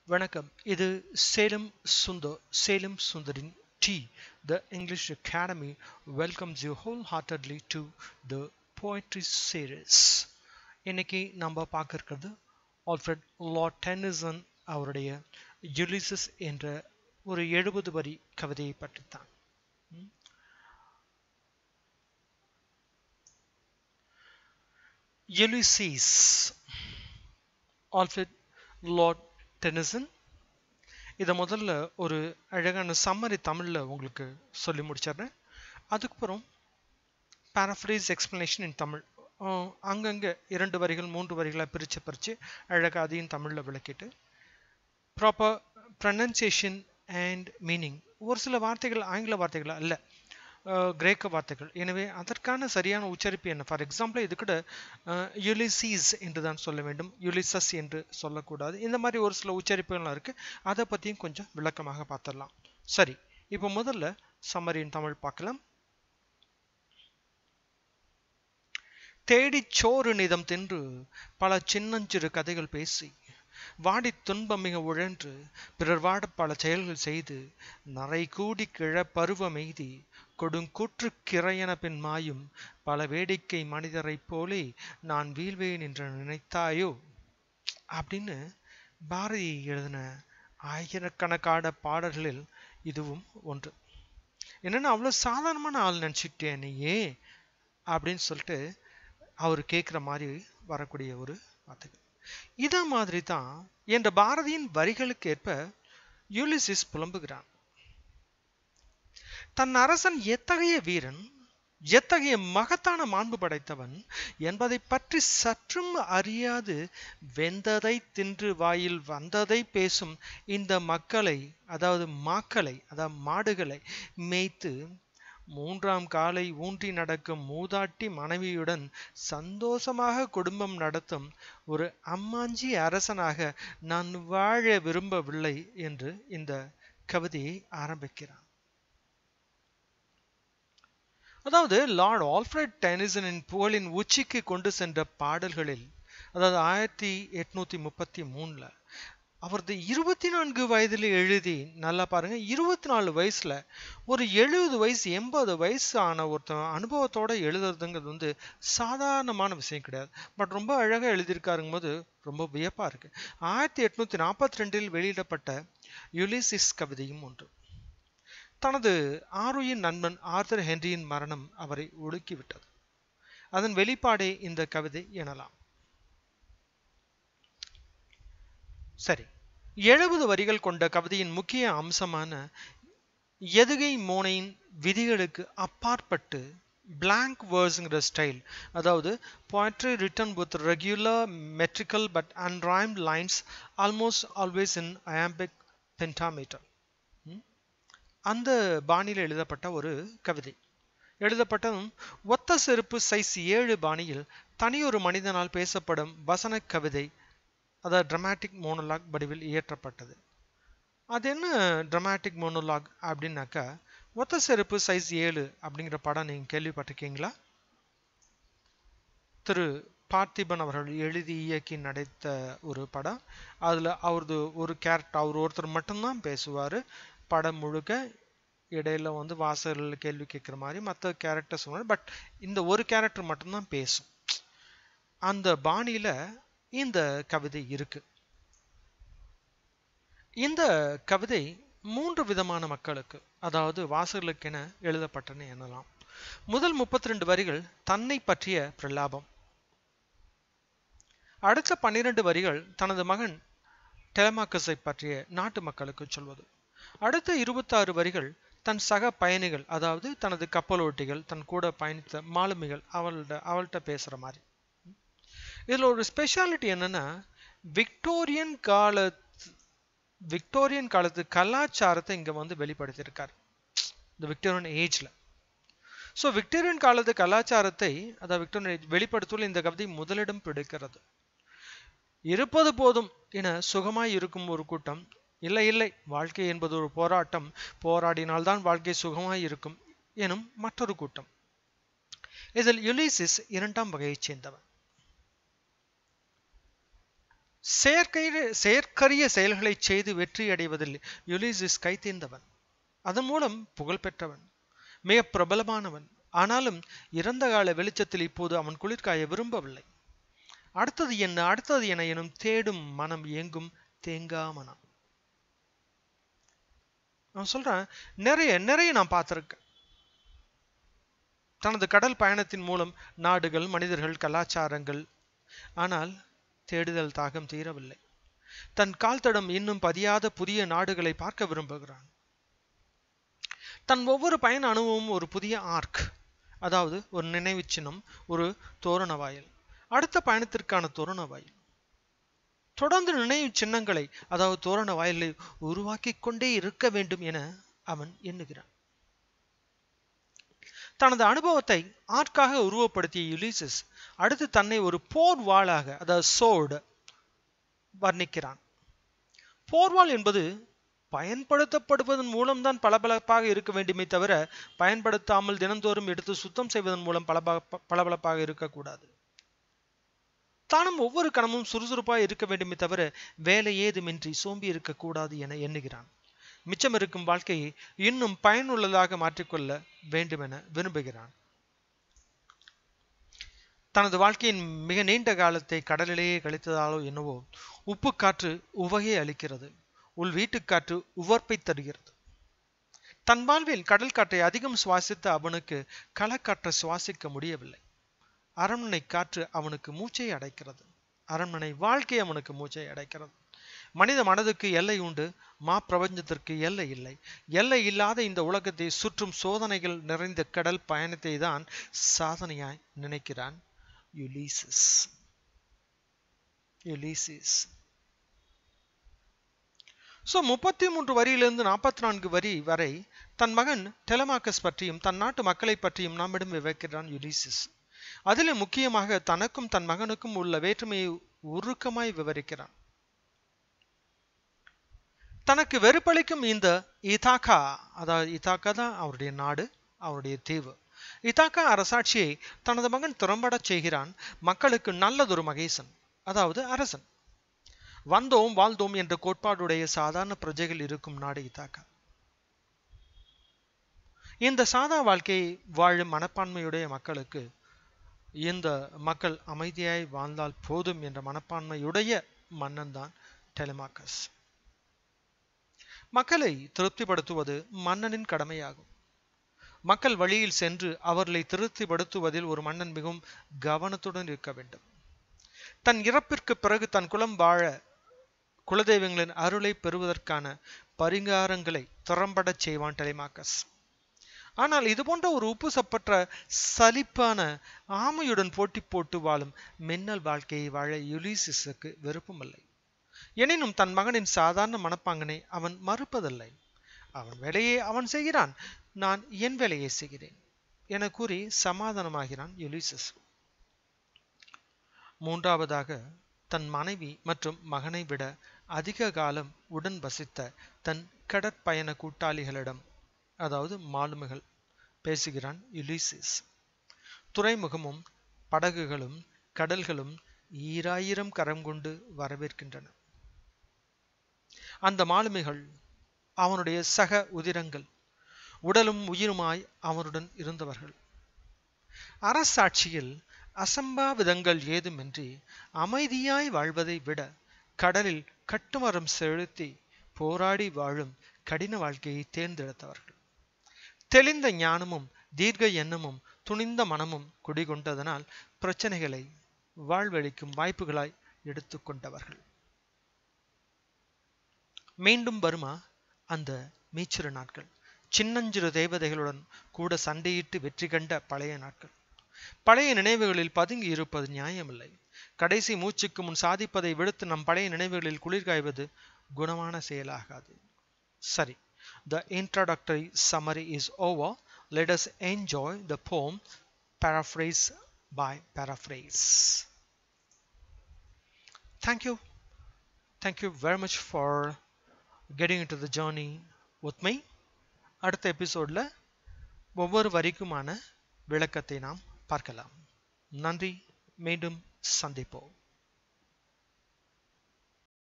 வணக்கம் இது சேலம் சுந்தர் சேலம் சுந்தரின் டி the English academy welcomes you whole heartedly to the poetry series இன்னைக்கு நம்ம பார்க்க இருக்கிறது ஆல்ஃப்ரெட் லா டென்னிசன் அவருடைய யுலிசஸ் என்ற ஒரு எழுபது வரி கவிதையை பற்றித்தான் ம். யுலிசீஸ் ஆல்ஃப்ரெட் லார்ட் டெனிசன் இதை முதல்ல ஒரு அழகான சம்மரி தமிழில் உங்களுக்கு சொல்லி முடிச்சிடுறேன் அதுக்கப்புறம் paraphrase explanation in Tamil uh அங்கங்க இரண்டு வரிகள் மூன்று வரிகளாக பிரித்து பிரித்து அழகாக அதையும் தமிழில் விளக்கிட்டு ப்ராப்பர் ப்ரனன்சியேஷன் அண்ட் மீனிங் ஒரு சில வார்த்தைகள் ஆங்கில வார்த்தைகள் அல்ல அஹ் கிரேக்க வார்த்தைகள் எனவே அதற்கான சரியான உச்சரிப்பு என்ன ஃபார் எக்ஸாம்பிள் இது கூட யுலிசீஸ் என்று தான் சொல்ல வேண்டும் யுலிசஸ் என்று சொல்லக்கூடாது இந்த மாதிரி ஒரு சில உச்சரிப்புகள்லாம் இருக்கு அதை பற்றியும் கொஞ்சம் விளக்கமாக பார்த்துடலாம் சரி இப்போ முதல்ல சம்மரியின் தமிழ் பார்க்கலாம் தேடிச் சோறு நிதம் தின்று பல சின்னஞ்சிறு கதைகள் பேசி வாடித் துன்பம் மிக உழன்று பிறர் வாட பல செயல்கள் செய்து நரை கூடி கிழ பருவம் எய்தி கொடுங்கூற்று கிரையென பின் மாயும் பல வேடிக்கை மனிதரைப் போலே நான் வீழ்வேன் என்று நினைத்தாயோ அப்படின்னு பாரதி எழுதின ஆயிரக்கணக்கான பாடல்களில் இதுவும் ஒன்று என்னன்னா அவ்வளோ சாதாரணமான ஆள் நினச்சிட்டேன் நீயே அப்படின்னு சொல்லிட்டு அவர் கேட்குற மாதிரி வரக்கூடிய ஒரு வார்த்தைகள் இத மாதிரி தான் என்ற பாரதியின் வரிகளுக்கு ஏற்ப யூலிசிஸ் புலம்புகிறான் தன் அரசன் எத்தகைய வீரன் எத்தகைய மகத்தான மாண்பு படைத்தவன் என்பதை பற்றி சற்றும் அறியாது வெந்ததை தின்று வாயில் வந்ததை பேசும் இந்த மக்களை அதாவது மாக்களை அதாவது மாடுகளை மேய்த்து மூன்றாம் காலை ஊன்றி நடக்கும் மூதாட்டி மனைவியுடன் சந்தோஷமாக குடும்பம் நடத்தும் ஒரு அம்மாஞ்சி அரசனாக நான் வாழ விரும்பவில்லை என்று இந்த கவிதையை ஆரம்பிக்கிறான் அதாவது லார்ட் ஆல்ஃபிரட் டெனிசனின் புகழின் உச்சிக்கு கொண்டு சென்ற பாடல்களில் அதாவது ஆயிரத்தி எட்நூத்தி முப்பத்தி மூணுல அவரது இருபத்தி நான்கு வயதில் எழுதி நல்லா பாருங்க இருபத்தி நாலு வயசுல ஒரு எழுபது வயசு எண்பது வயசு ஆன ஒருத்தன் அனுபவத்தோட எழுதுறதுங்கிறது வந்து சாதாரணமான விஷயம் கிடையாது பட் ரொம்ப அழகா எழுதியிருக்காருங்க போது ரொம்ப வியப்பா இருக்கு ஆயிரத்தி எட்நூத்தி நாற்பத்தி ரெண்டில் வெளியிடப்பட்ட யுலிசிஸ் கவிதையும் ஒன்று தனது ஆருயின் நண்பன் ஆர்தர் ஹென்ரியின் மரணம் அவரை ஒடுக்கிவிட்டது அதன் வெளிப்பாடே இந்த கவிதை எனலாம் சரி எழுபது வரிகள் கொண்ட கவிதையின் முக்கிய அம்சமான எதுகை மோனையின் விதிகளுக்கு அப்பாற்பட்டு blank வேர்ஸ்ங்கிற ஸ்டைல் அதாவது poetry written with regular metrical but unrhymed lines almost always in iambic pentameter அந்த பாணியில் எழுதப்பட்ட ஒரு கவிதை எழுதப்பட்டதும் ஒத்த செருப்பு சைஸ் ஏழு பாணியில் தனியொரு மனிதனால் பேசப்படும் வசன கவிதை அதாவது ட்ரமாட்டிக் மோனோலாக் வடிவில் இயற்றப்பட்டது அது என்ன ட்ரமாட்டிக் மோனோலாக் அப்படின்னாக்கா ஒத்த செருப்பு சைஸ் ஏழு அப்படிங்கிற படம் நீங்கள் கேள்விப்பட்டிருக்கீங்களா திரு பார்த்திபன் அவர்கள் எழுதி இயக்கி நடித்த ஒரு படம் அதில் அவரது ஒரு கேரக்டர் அவர் ஒருத்தர் மட்டும்தான் பேசுவார் படம் முழுக்க இடையில வந்து வாசகர்கள் கேள்வி கேட்குற மாதிரி மற்ற கேரக்டர்ஸ் பட் இந்த ஒரு கேரக்டர் மட்டும்தான் பேசும் அந்த பாணியில இந்த கவிதை இருக்கு இந்த கவிதை மூன்று விதமான மக்களுக்கு அதாவது வாசகர்களுக்கென எழுதப்பட்டன எனலாம் முதல் முப்பத்தி ரெண்டு வரிகள் தன்னை பற்றிய பிரலாபம் அடுத்த பன்னிரண்டு வரிகள் தனது மகன் டெலமாக்கஸை பற்றிய நாட்டு மக்களுக்கு சொல்வது அடுத்த இருபத்தாறு வரிகள் தன் சக பயணிகள் அதாவது தனது கப்பலோட்டிகள் தன் கூட பயணித்த மாலுமிகள் அவள்கிட்ட அவள்கிட்ட பேசுற மாதிரி இதுல ஒரு ஸ்பெஷாலிட்டி என்னன்னா விக்டோரியன் கால விக்டோரியன் காலத்து கலாச்சாரத்தை இங்க வந்து வெளிப்படுத்தியிருக்கார் இந்த விக்டோரியன் ஏஜ்ல ஸோ விக்டோரியன் காலத்து கலாச்சாரத்தை அதாவது விக்டோரியன் ஏஜ் வெளிப்படுத்துவதில் இந்த கவிதை முதலிடம் பிடிக்கிறது இருப்பது போதும் என சுகமாய் இருக்கும் ஒரு கூட்டம் இல்லை இல்லை வாழ்க்கை என்பது ஒரு போராட்டம் போராடினால்தான் வாழ்க்கை சுகமாய் இருக்கும் எனும் மற்றொரு கூட்டம் இதில் யுலிசிஸ் இரண்டாம் வகையைச் சேர்ந்தவன் செயற்கை செயற்கரிய செயல்களை செய்து வெற்றி அடைவதில் யுலிசிஸ் கைத்தேர்ந்தவன் அதன் மூலம் புகழ் பெற்றவன் மிக பிரபலமானவன் ஆனாலும் இறந்த கால வெளிச்சத்தில் இப்போது அவன் குளிர்காய விரும்பவில்லை அடுத்தது என்ன அடுத்தது என எனும் தேடும் மனம் எங்கும் தேங்கா மனம் நான் சொல்றேன் நிறைய நிறைய நான் பார்த்திருக்கேன் தனது கடல் பயணத்தின் மூலம் நாடுகள் மனிதர்கள் கலாச்சாரங்கள் ஆனால் தேடுதல் தாகம் தீரவில்லை தன் கால் தடம் இன்னும் பதியாத புதிய நாடுகளை பார்க்க விரும்புகிறான் தன் ஒவ்வொரு பயண அனுபவமும் ஒரு புதிய ஆர்க் அதாவது ஒரு நினைவு சின்னம் ஒரு தோரண வாயில் அடுத்த பயணத்திற்கான தோரண வாயில் தொடர்ந்து நினைவு சின்னங்களை அதாவது தோரண வாயிலை உருவாக்கிக் கொண்டே இருக்க வேண்டும் என அவன் எண்ணுகிறான் தனது அனுபவத்தை ஆர்க்காக உருவப்படுத்திய யுலிசஸ் அடுத்து தன்னை ஒரு போர் வாளாக அதாவது சோர்டு வர்ணிக்கிறான் போர்வாள் என்பது பயன்படுத்தப்படுவதன் மூலம்தான் பளபளப்பாக இருக்க வேண்டுமே தவிர பயன்படுத்தாமல் தினந்தோறும் எடுத்து சுத்தம் செய்வதன் மூலம் பளப பளபளப்பாக இருக்கக்கூடாது தானும் ஒவ்வொரு கணமும் சுறுசுறுப்பாக இருக்க வேண்டுமே தவிர வேலை ஏதுமின்றி சோம்பி இருக்கக்கூடாது என எண்ணுகிறான் மிச்சம் இருக்கும் வாழ்க்கையை இன்னும் பயனுள்ளதாக மாற்றிக்கொள்ள வேண்டும் என விரும்புகிறான் தனது வாழ்க்கையின் மிக நீண்ட காலத்தை கடலிலேயே கழித்ததாலோ என்னவோ உப்பு காற்று உவகையை அளிக்கிறது உள் வீட்டுக்காற்று உவர்ப்பை தருகிறது தன் வாழ்வில் கடல் காற்றை அதிகம் சுவாசித்த அவனுக்கு களக்காற்றை சுவாசிக்க முடியவில்லை அரண்மனை காற்று அவனுக்கு மூச்சை அடைக்கிறது அரண்மனை வாழ்க்கை அவனுக்கு மூச்சை அடைக்கிறது மனித மனதுக்கு எல்லை உண்டு மா பிரபஞ்சத்திற்கு எல்லை இல்லை எல்லை இல்லாத இந்த உலகத்தை சுற்றும் சோதனைகள் நிறைந்த கடல் பயணத்தை தான் சாதனையாய் நினைக்கிறான் யுலீசிஸ் யுலீசிஸ் ஸோ முப்பத்தி மூன்று வரியிலிருந்து நாற்பத்தி நான்கு வரி வரை தன் மகன் டெலமாக்கஸ் பற்றியும் தன் நாட்டு மக்களை பற்றியும் நம்மிடம் விவரிக்கிறான் யுலிசிஸ் அதிலும் முக்கியமாக தனக்கும் தன் மகனுக்கும் உள்ள வேற்றுமையை உருக்கமாய் விவரிக்கிறான் தனக்கு வெறுப்பளிக்கும் இந்த இதாக்கா அதாவது இதாக்கா தான் அவருடைய நாடு அவருடைய தீவு இதாக்கா அரசாட்சியை தனது மகன் திறம்படச் செய்கிறான் மக்களுக்கு நல்லதொரு மகேசன் அதாவது அரசன் வந்தோம் வாழ்ந்தோம் என்ற கோட்பாடுடைய சாதாரண பிரஜைகள் இருக்கும் நாடு இதாக்கா இந்த சாதா வாழ்க்கையை வாழும் மனப்பான்மையுடைய மக்களுக்கு இந்த மக்கள் அமைதியாய் வாழ்ந்தால் போதும் என்ற மனப்பான்மையுடைய மன்னன் தான் டெலிமாக்கஸ் மக்களை திருப்திப்படுத்துவது மன்னனின் கடமையாகும் மக்கள் வழியில் சென்று அவர்களை திருப்திப்படுத்துவதில் ஒரு மன்னன் மிகவும் கவனத்துடன் இருக்க வேண்டும் தன் இறப்பிற்கு பிறகு தன் குலம் வாழ குலதெய்வங்களின் அருளை பெறுவதற்கான பரிகாரங்களை திறம்படச் செய்வான் டெலிமாக்கஸ் ஆனால் இது போன்ற ஒரு உப்பு சப்பற்ற சலிப்பான ஆமையுடன் போட்டி போட்டு வாழும் மின்னல் வாழ்க்கையை வாழ யுலிசிஸுக்கு விருப்பமில்லை எனினும் தன் மகனின் சாதாரண மனப்பாங்கனை அவன் மறுப்பதில்லை அவன் வேலையை அவன் செய்கிறான் நான் என் வேலையை செய்கிறேன் என கூறி சமாதானமாகிறான் யுலிசஸ் மூன்றாவதாக தன் மனைவி மற்றும் மகனை விட அதிக காலம் உடன் வசித்த தன் கடற்பயண கூட்டாளிகளிடம் அதாவது மாலுமிகள் பேசுகிறான் யுலிசிஸ் துறைமுகமும் படகுகளும் கடல்களும் ஈராயிரம் கரம் கொண்டு வரவேற்கின்றன அந்த மாலுமிகள் அவனுடைய சக உதிரங்கள் உடலும் உயிருமாய் அவனுடன் இருந்தவர்கள் அரசாட்சியில் அசம்பாவிதங்கள் ஏதுமின்றி அமைதியாய் வாழ்வதை விட கடலில் கட்டுமரம் செலுத்தி போராடி வாழும் கடின வாழ்க்கையை தேர்ந்தெடுத்தவர்கள் தெளிந்த ஞானமும் தீர்க்க எண்ணமும் துணிந்த மனமும் குடிகொண்டதனால் பிரச்சனைகளை வாழ்வழிக்கும் வாய்ப்புகளாய் எடுத்துக்கொண்டவர்கள் மீண்டும் வருமா அந்த மீச்சிறு நாட்கள் சின்னஞ்சிறு தேவதைகளுடன் கூட சண்டையிட்டு வெற்றி கண்ட பழைய நாட்கள் பழைய நினைவுகளில் பதுங்கி இருப்பது நியாயமில்லை கடைசி மூச்சுக்கு முன் சாதிப்பதை விடுத்து நம் பழைய நினைவுகளில் குளிர்காய்வது குணமான செயலாகாது சரி The introductory summary is over. Let us enjoy the poem paraphrase by paraphrase. Thank you. Thank you very much for getting into the journey with me. அடுத்த எபிசோடில் ஒவ்வொரு வரிக்குமான விளக்கத்தை நாம் பார்க்கலாம் நன்றி மீண்டும் சந்திப்போம்